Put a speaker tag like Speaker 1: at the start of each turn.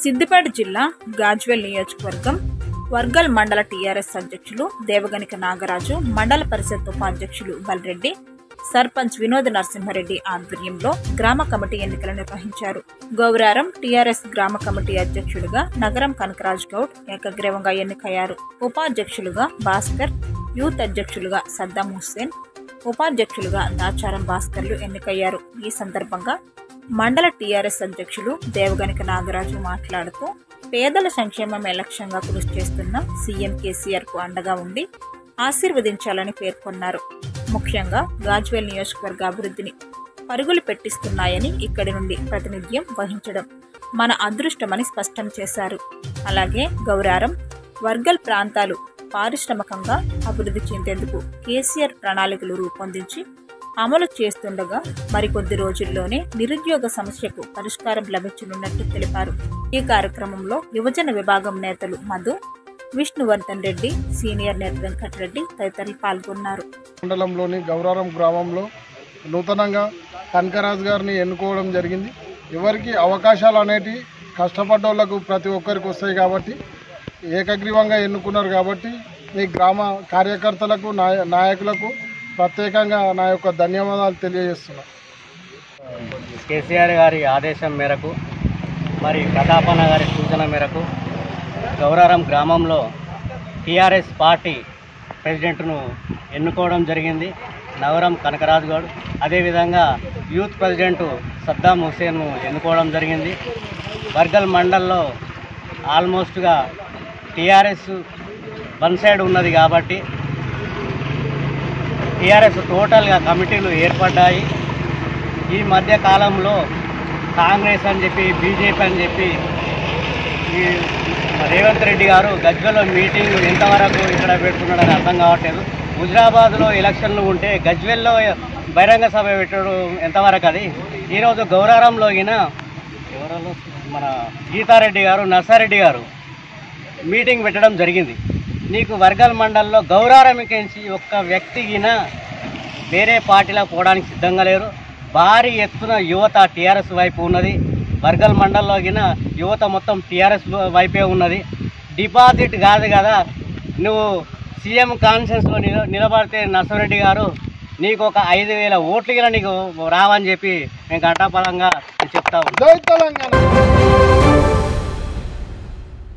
Speaker 1: సిద్దిపేట జిల్లా గాజ్వెల్ నియోజకవర్గం వర్గల్ మండల టీఆర్ఎస్ అధ్యక్షులు దేవగనిక నాగరాజు మండల పరిషత్ ఉపాధ్యక్షులు బల్రెడ్డి సర్పంచ్ వినోద్ నరసింహారెడ్డి ఆధ్వర్యంలో గ్రామ కమిటీ ఎన్నికలు నిర్వహించారు గౌరారం టీఆర్ఎస్ గ్రామ కమిటీ అధ్యక్షుడిగా నగరం కనకరాజ్ గౌడ్ ఏకగ్రీవంగా ఎన్నికయ్యారు ఉపాధ్యక్షులుగా భాస్కర్ యూత్ అధ్యక్షులుగా సద్దాం హుస్సేన్ ఉపాధ్యక్షులుగా దాచారం భాస్కర్లు ఎన్నికయ్యారు ఈ సందర్భంగా మండల టీఆర్ఎస్ అధ్యక్షులు దేవగనిక నాగరాజు మాట్లాడుతూ పేదల సంక్షేమమే లక్ష్యంగా కృషి చేస్తున్న సీఎం కేసీఆర్ కు అండగా ఉండి ఆశీర్వదించాలని పేర్కొన్నారు ముఖ్యంగా గాజ్వేల్ నియోజకవర్గ అభివృద్ధిని పరుగులు పెట్టిస్తున్నాయని ఇక్కడి నుండి ప్రాతినిధ్యం వహించడం మన అదృష్టమని స్పష్టం చేశారు అలాగే గౌరారం వర్గల్ ప్రాంతాలు పారిశ్రామికంగా అభివృద్ధి చెందేందుకు కేసీఆర్ ప్రణాళికలు రూపొందించి అమలు చేస్తుండగా మరికొద్ది రోజుల్లోనే నిరుద్యోగ సమస్యకు పరిష్కారం లభించనున్నట్టు తెలిపారు ఈ కార్యక్రమంలో యువజన విభాగం నేతలు మధు విష్ణువర్ధన్ రెడ్డి సీనియర్ నేత వెంకటరెడ్డి తదితరులు పాల్గొన్నారు
Speaker 2: మండలంలోని గౌరారం గ్రామంలో నూతనంగా కనకరాజు గారిని ఎన్నుకోవడం జరిగింది ఎవరికి అవకాశాలు అనేటివి కష్టపడ్డోళ్లకు ప్రతి ఒక్కరికి వస్తాయి కాబట్టి ఏకగ్రీవంగా ఎన్నుకున్నారు కాబట్టి ఈ గ్రామ కార్యకర్తలకు నాయ నాయకులకు ప్రత్యేకంగా నా యొక్క ధన్యవాదాలు తెలియజేస్తున్నా
Speaker 3: కేసీఆర్ గారి ఆదేశం మేరకు మరి ప్రతాపన్న గారి సూచన మేరకు గౌరారం గ్రామంలో టీఆర్ఎస్ పార్టీ ప్రెసిడెంట్ను ఎన్నుకోవడం జరిగింది నగరం కనకరాజు గౌడ్ అదేవిధంగా యూత్ ప్రెసిడెంట్ సద్దాం హుసేన్ను ఎన్నుకోవడం జరిగింది వర్గల్ మండల్లో ఆల్మోస్ట్గా టీఆర్ఎస్ వన్ సైడ్ ఉన్నది కాబట్టి టీఆర్ఎస్ టోటల్గా కమిటీలు ఏర్పడ్డాయి ఈ మధ్య కాలంలో కాంగ్రెస్ అని చెప్పి బీజేపీ అని చెప్పి ఈ రేవంత్ రెడ్డి గారు గజ్వెల్లో మీటింగ్ ఎంతవరకు ఇక్కడ పెడుతున్నాడని అర్థం కావట్లేదు హుజరాబాద్లో ఎలక్షన్లు ఉంటే గజ్వెల్లో బహిరంగ సభ పెట్టడం ఎంతవరకు అది ఈరోజు గౌరారంలో గిన ఎవరో మన గీతారెడ్డి గారు నర్సారెడ్డి గారు మీటింగ్ పెట్టడం జరిగింది నీకు వర్గల్ మండలంలో గౌరారంకించి ఒక్క వ్యక్తిగిన వేరే పార్టీలో పోవడానికి సిద్ధంగా లేరు భారీ ఎత్తున యువత టీఆర్ఎస్ వైపు ఉన్నది వర్గల్ మండలంలో గిన యువత మొత్తం టీఆర్ఎస్ వైపే ఉన్నది డిపాజిట్ కాదు కదా నువ్వు సీఎం కాన్ఫరెన్స్లో నిల నిలబడితే నర్సరెడ్డి గారు నీకు ఒక ఐదు వేల ఓట్లు గిన నీకు రావని చెప్పి నేను ఘంటాపరంగా చెప్తా ఉన్నాను
Speaker 2: జై తెలంగాణ